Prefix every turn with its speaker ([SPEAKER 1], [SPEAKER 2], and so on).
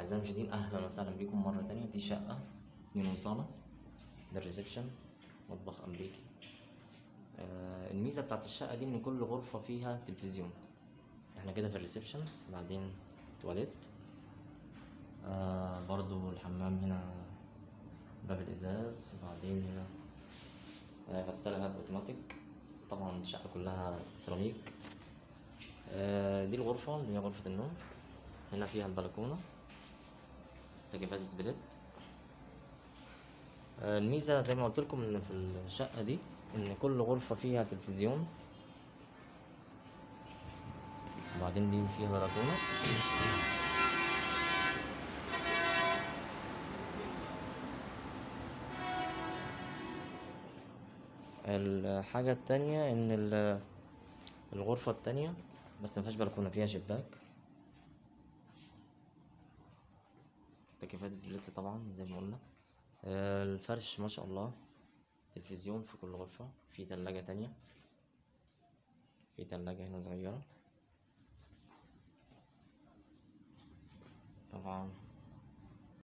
[SPEAKER 1] أعزائي المشاهدين أهلا وسهلا بكم مرة تانية دي شقة اتنين وصالة ده الريسبشن مطبخ أمريكي آه الميزة بتاعت الشقة دي إن كل غرفة فيها تلفزيون احنا كده في الريسبشن بعدين تواليت آه برضو الحمام هنا باب الإزاز وبعدين هنا آه، غسالة هاف أوتوماتيك طبعا الشقة كلها سيراميك آه، دي الغرفة اللي هي غرفة النوم هنا فيها البلكونة تكييفات سبليت آه، الميزة زي ما قلت لكم ان في الشقة دي ان كل غرفة فيها تلفزيون وبعدين دي فيها بلكونة الحاجة التانية ان ال- الغرفة التانية بس مفيهاش بلكونة فيها شباك تكييفات سبليت طبعا زي ما قلنا آه، الفرش ما شاء الله تلفزيون في كل غرفة في تلاجة تانية في تلاجة هنا صغيرة طبعا